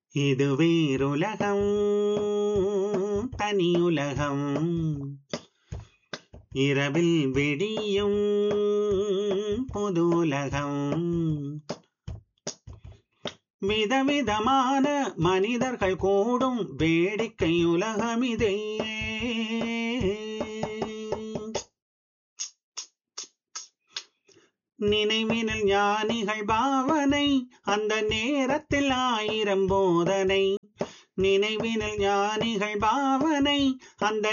இது வேறுலகம் தனியுலகம் இரவில் வெடியும் புது உலகம் விதவிதமான மனிதர்கள் கூடும் வேடிக்கை உலகமிதே நினைவினில் ஞானிகள் பாவனை அந்த நேரத்தில் ஆயிரம் போதனை நினைவினில் ஞானிகள் பாவனை அந்த